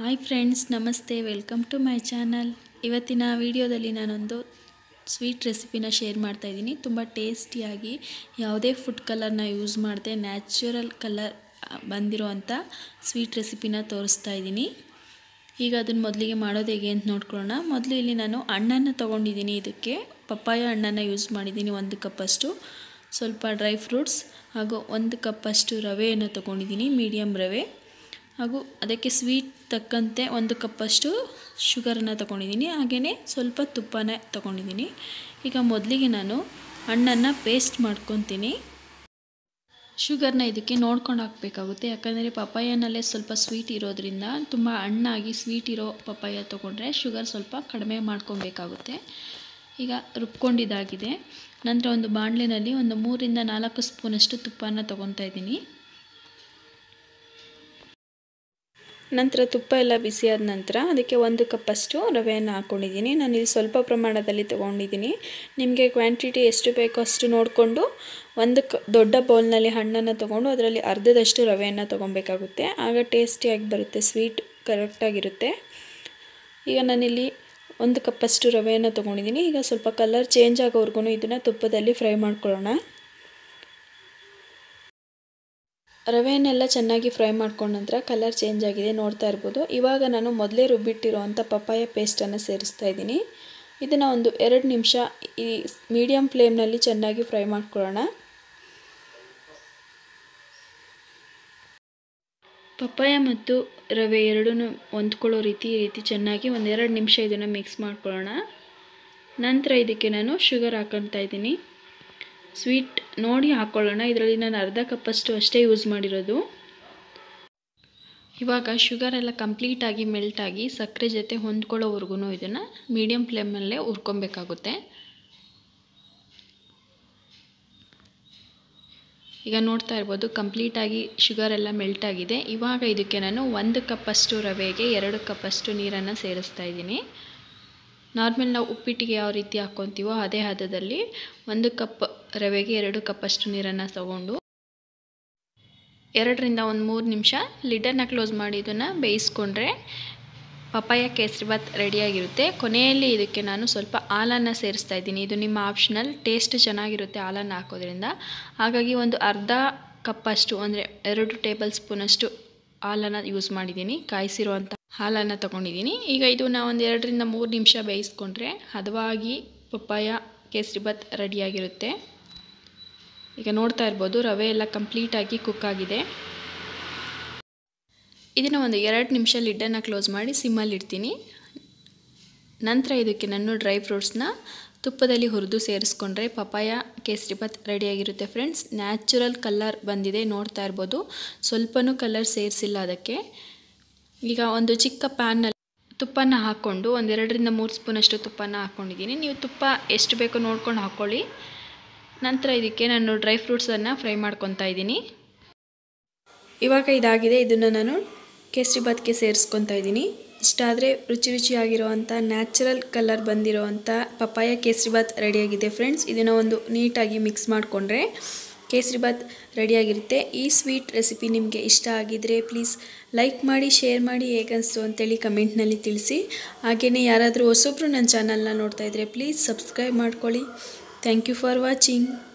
hi friends ನಮಸ್ತೆ welcome to my channel ಇವತ್ತಿನ ವಿಡಿಯೋದಲ್ಲಿ ನಾನೊಂದು ಸ್ವೀಟ್ ರೆಸಿಪಿನ ಶೇರ್ ಮಾಡ್ತಾ ಇದ್ದೀನಿ ತುಂಬ ಟೇಸ್ಟಿಯಾಗಿ ಯಾವುದೇ ಫುಡ್ ಕಲರ್ನ ಯೂಸ್ ಮಾಡದೆ ನ್ಯಾಚುರಲ್ ಕಲರ್ ಬಂದಿರೋ ಅಂಥ ಸ್ವೀಟ್ ರೆಸಿಪಿನ ತೋರಿಸ್ತಾ ಇದ್ದೀನಿ ಈಗ ಅದನ್ನು ಮೊದಲಿಗೆ ಮಾಡೋದು ಹೇಗೆ ಅಂತ ನೋಡ್ಕೊಳ್ಳೋಣ ಮೊದಲು ಇಲ್ಲಿ ನಾನು ಹಣ್ಣನ್ನು ತೊಗೊಂಡಿದ್ದೀನಿ ಇದಕ್ಕೆ ಪಪ್ಪಾಯ ಹಣ್ಣನ್ನು ಯೂಸ್ ಮಾಡಿದ್ದೀನಿ ಒಂದು ಕಪ್ಪಷ್ಟು ಸ್ವಲ್ಪ ಡ್ರೈ ಫ್ರೂಟ್ಸ್ ಹಾಗೂ ಒಂದು ಕಪ್ಪಷ್ಟು ರವೆಯನ್ನು ತೊಗೊಂಡಿದ್ದೀನಿ ಮೀಡಿಯಮ್ ರವೆ ಹಾಗೂ ಅದಕ್ಕೆ ಸ್ವೀಟ್ ತಕ್ಕಂತೆ ಒಂದು ಕಪ್ಪಷ್ಟು ಶುಗರನ್ನು ತೊಗೊಂಡಿದ್ದೀನಿ ಹಾಗೆಯೇ ಸ್ವಲ್ಪ ತುಪ್ಪನ ತೊಗೊಂಡಿದ್ದೀನಿ ಈಗ ಮೊದಲಿಗೆ ನಾನು ಹಣ್ಣನ್ನು ಪೇಸ್ಟ್ ಮಾಡ್ಕೊತೀನಿ ಶುಗರ್ನ ಇದಕ್ಕೆ ನೋಡ್ಕೊಂಡು ಹಾಕಬೇಕಾಗುತ್ತೆ ಯಾಕಂದರೆ ಪಪಾಯನಲ್ಲೇ ಸ್ವಲ್ಪ ಸ್ವೀಟ್ ಇರೋದ್ರಿಂದ ತುಂಬ ಹಣ್ಣಾಗಿ ಸ್ವೀಟ್ ಇರೋ ಪಪಾಯ ತೊಗೊಂಡ್ರೆ ಶುಗರ್ ಸ್ವಲ್ಪ ಕಡಿಮೆ ಮಾಡ್ಕೊಬೇಕಾಗುತ್ತೆ ಈಗ ರುಬ್ಕೊಂಡಿದ್ದಾಗಿದೆ ನಂತರ ಒಂದು ಬಾಣಲೆನಲ್ಲಿ ಒಂದು ಮೂರಿಂದ ನಾಲ್ಕು ಸ್ಪೂನಷ್ಟು ತುಪ್ಪನ ತೊಗೊತಾ ಇದ್ದೀನಿ ನಂತರ ತುಪ್ಪ ಎಲ್ಲ ಬಿಸಿಯಾದ ನಂತರ ಅದಕ್ಕೆ ಒಂದು ಕಪ್ಪಷ್ಟು ರವೆಯನ್ನು ಹಾಕ್ಕೊಂಡಿದ್ದೀನಿ ನಾನು ಇಲ್ಲಿ ಸ್ವಲ್ಪ ಪ್ರಮಾಣದಲ್ಲಿ ತೊಗೊಂಡಿದ್ದೀನಿ ನಿಮಗೆ ಕ್ವಾಂಟಿಟಿ ಎಷ್ಟು ಬೇಕೋ ಅಷ್ಟು ನೋಡಿಕೊಂಡು ಒಂದು ಕ ದೊಡ್ಡ ಬೌಲ್ನಲ್ಲಿ ಹಣ್ಣನ್ನು ತೊಗೊಂಡು ಅದರಲ್ಲಿ ಅರ್ಧದಷ್ಟು ರವೆಯನ್ನು ತೊಗೊಬೇಕಾಗುತ್ತೆ ಆಗ ಟೇಸ್ಟಿಯಾಗಿ ಬರುತ್ತೆ ಸ್ವೀಟ್ ಕರೆಕ್ಟಾಗಿರುತ್ತೆ ಈಗ ನಾನಿಲ್ಲಿ ಒಂದು ಕಪ್ಪಷ್ಟು ರವೆಯನ್ನು ತೊಗೊಂಡಿದ್ದೀನಿ ಈಗ ಸ್ವಲ್ಪ ಕಲರ್ ಚೇಂಜ್ ಆಗೋವರೆಗೂ ಇದನ್ನು ತುಪ್ಪದಲ್ಲಿ ಫ್ರೈ ಮಾಡ್ಕೊಳ್ಳೋಣ ರವೆಯನ್ನೆಲ್ಲ ಚೆನ್ನಾಗಿ ಫ್ರೈ ಮಾಡ್ಕೊಂಡ ನಂತರ ಕಲರ್ ಚೇಂಜ್ ಆಗಿದೆ ನೋಡ್ತಾ ಇರ್ಬೋದು ಇವಾಗ ನಾನು ಮೊದಲೇ ರುಬ್ಬಿಟ್ಟಿರೋವಂಥ ಪಪ್ಪಾಯ ಪೇಸ್ಟನ್ನು ಸೇರಿಸ್ತಾ ಇದ್ದೀನಿ ಇದನ್ನು ಒಂದು ಎರಡು ನಿಮಿಷ ಈ ಮೀಡಿಯಮ್ ಫ್ಲೇಮ್ನಲ್ಲಿ ಚೆನ್ನಾಗಿ ಫ್ರೈ ಮಾಡ್ಕೊಳ್ಳೋಣ ಪಪ್ಪಾಯ ಮತ್ತು ರವೆ ಎರಡೂ ಹೊಂದ್ಕೊಳ್ಳೋ ರೀತಿ ಈ ರೀತಿ ಚೆನ್ನಾಗಿ ಒಂದೆರಡು ನಿಮಿಷ ಇದನ್ನು ಮಿಕ್ಸ್ ಮಾಡ್ಕೊಳ್ಳೋಣ ನಂತರ ಇದಕ್ಕೆ ನಾನು ಶುಗರ್ ಹಾಕೊತಾ ಇದ್ದೀನಿ ಸ್ವೀಟ್ ನೋಡಿ ಹಾಕ್ಕೊಳ್ಳೋಣ ಇದರಲ್ಲಿ ನಾನು ಅರ್ಧ ಕಪ್ಪಷ್ಟು ಅಷ್ಟೇ ಯೂಸ್ ಮಾಡಿರೋದು ಇವಾಗ ಶುಗರ್ ಎಲ್ಲ ಕಂಪ್ಲೀಟಾಗಿ ಮೆಲ್ಟಾಗಿ ಸಕ್ಕರೆ ಜೊತೆ ಹೊಂದ್ಕೊಳ್ಳೋವರೆಗೂ ಇದನ್ನು ಮೀಡಿಯಮ್ ಫ್ಲೇಮಲ್ಲೇ ಹುರ್ಕೊಬೇಕಾಗುತ್ತೆ ಈಗ ನೋಡ್ತಾ ಇರ್ಬೋದು ಕಂಪ್ಲೀಟಾಗಿ ಶುಗರ್ ಎಲ್ಲ ಮೆಲ್ಟ್ ಆಗಿದೆ ಇವಾಗ ಇದಕ್ಕೆ ನಾನು ಒಂದು ಕಪ್ಪಷ್ಟು ರವೆಗೆ ಎರಡು ಕಪ್ಪಷ್ಟು ನೀರನ್ನು ಸೇರಿಸ್ತಾ ಇದ್ದೀನಿ ನಾರ್ಮಲ್ ನಾವು ಉಪ್ಪಿಟ್ಟಿಗೆ ಯಾವ ರೀತಿ ಹಾಕ್ಕೊತೀವೋ ಅದೇ ಹದದಲ್ಲಿ ಒಂದು ಕಪ್ ರವೆಗೆ ಎರಡು ಕಪ್ಪಷ್ಟು ನೀರನ್ನು ತಗೊಂಡು ಎರಡರಿಂದ ಒಂದು ಮೂರು ನಿಮಿಷ ಲಿಡನ್ನು ಕ್ಲೋಸ್ ಮಾಡಿ ಇದನ್ನು ಬೇಯಿಸ್ಕೊಂಡ್ರೆ ಪಪ್ಪಾಯ ಕೇಸರಿಬಾತ್ ರೆಡಿಯಾಗಿರುತ್ತೆ ಕೊನೆಯಲ್ಲಿ ಇದಕ್ಕೆ ನಾನು ಸ್ವಲ್ಪ ಹಾಲನ್ನು ಸೇರಿಸ್ತಾ ಇದ್ದೀನಿ ಇದು ನಿಮ್ಮ ಆಪ್ಷನಲ್ ಟೇಸ್ಟ್ ಚೆನ್ನಾಗಿರುತ್ತೆ ಹಾಲನ್ನು ಹಾಕೋದ್ರಿಂದ ಹಾಗಾಗಿ ಒಂದು ಅರ್ಧ ಕಪ್ಪಷ್ಟು ಅಂದರೆ ಎರಡು ಟೇಬಲ್ ಸ್ಪೂನಷ್ಟು ಹಾಲನ್ನು ಯೂಸ್ ಮಾಡಿದ್ದೀನಿ ಕಾಯಿಸಿರುವಂಥ ಹಾಲನ್ನು ತೊಗೊಂಡಿದ್ದೀನಿ ಈಗ ಇದನ್ನು ಒಂದು ಎರಡರಿಂದ ಮೂರು ನಿಮಿಷ ಬೇಯಿಸ್ಕೊಂಡ್ರೆ ಹದವಾಗಿ ಪಪ್ಪಾಯ ಕೇಸರಿಬಾತ್ ರೆಡಿಯಾಗಿರುತ್ತೆ ಈಗ ನೋಡ್ತಾ ಇರ್ಬೋದು ರವೆ ಎಲ್ಲ ಕಂಪ್ಲೀಟಾಗಿ ಕುಕ್ ಆಗಿದೆ ಇದನ್ನು ಒಂದು ಎರಡು ನಿಮಿಷ ಲಿಡ್ಡನ್ನು ಕ್ಲೋಸ್ ಮಾಡಿ ಸಿಮ್ಮಲ್ಲಿ ಇಡ್ತೀನಿ ನಂತರ ಇದಕ್ಕೆ ನಾನು ಡ್ರೈ ಫ್ರೂಟ್ಸ್ನ ತುಪ್ಪದಲ್ಲಿ ಹುರಿದು ಸೇರಿಸ್ಕೊಂಡ್ರೆ ಪಪಾಯ ಕೇಸರಿಬಾತ್ ರೆಡಿಯಾಗಿರುತ್ತೆ ಫ್ರೆಂಡ್ಸ್ ನ್ಯಾಚುರಲ್ ಕಲರ್ ಬಂದಿದೆ ನೋಡ್ತಾ ಇರ್ಬೋದು ಸ್ವಲ್ಪನೂ ಕಲರ್ ಸೇರಿಸಿಲ್ಲ ಅದಕ್ಕೆ ಈಗ ಒಂದು ಚಿಕ್ಕ ಪ್ಯಾನ್ನಲ್ಲಿ ತುಪ್ಪನ ಹಾಕ್ಕೊಂಡು ಒಂದೆರಡರಿಂದ ಮೂರು ಸ್ಪೂನಷ್ಟು ತುಪ್ಪನ ಹಾಕ್ಕೊಂಡಿದ್ದೀನಿ ನೀವು ತುಪ್ಪ ಎಷ್ಟು ಬೇಕೋ ನೋಡ್ಕೊಂಡು ಹಾಕ್ಕೊಳ್ಳಿ ನಂತರ ಇದಕ್ಕೆ ನಾನು ಡ್ರೈ ಫ್ರೂಟ್ಸನ್ನು ಫ್ರೈ ಮಾಡ್ಕೊತಾ ಇದ್ದೀನಿ ಇವಾಗ ಇದಾಗಿದೆ ಇದನ್ನು ನಾನು ಕೇಸರಿಬಾತ್ಗೆ ಸೇರಿಸ್ಕೊತಾ ಇದ್ದೀನಿ ಇಷ್ಟಾದರೆ ರುಚಿ ರುಚಿಯಾಗಿರೋವಂಥ ನ್ಯಾಚುರಲ್ ಕಲರ್ ಬಂದಿರೋವಂಥ ಪಪ್ಪಾಯ ಕೇಸರಿಬಾತ್ ರೆಡಿಯಾಗಿದೆ ಫ್ರೆಂಡ್ಸ್ ಇದನ್ನು ಒಂದು ನೀಟಾಗಿ ಮಿಕ್ಸ್ ಮಾಡಿಕೊಂಡ್ರೆ ಕೇಸರಿಬಾತ್ ರೆಡಿಯಾಗಿರುತ್ತೆ ಈ ಸ್ವೀಟ್ ರೆಸಿಪಿ ನಿಮಗೆ ಇಷ್ಟ ಆಗಿದರೆ ಪ್ಲೀಸ್ ಲೈಕ್ ಮಾಡಿ ಶೇರ್ ಮಾಡಿ ಹೇಗನ್ನಿಸ್ತು ಅಂತೇಳಿ ಕಮೆಂಟ್ನಲ್ಲಿ ತಿಳಿಸಿ ಹಾಗೆಯೇ ಯಾರಾದರೂ ಹೊಸೊಬ್ಬರು ನನ್ನ ಚಾನಲ್ನ ನೋಡ್ತಾ ಇದ್ದರೆ ಪ್ಲೀಸ್ ಸಬ್ಸ್ಕ್ರೈಬ್ ಮಾಡ್ಕೊಳ್ಳಿ ಥ್ಯಾಂಕ್ ಯು ಫಾರ್ ವಾಚಿಂಗ್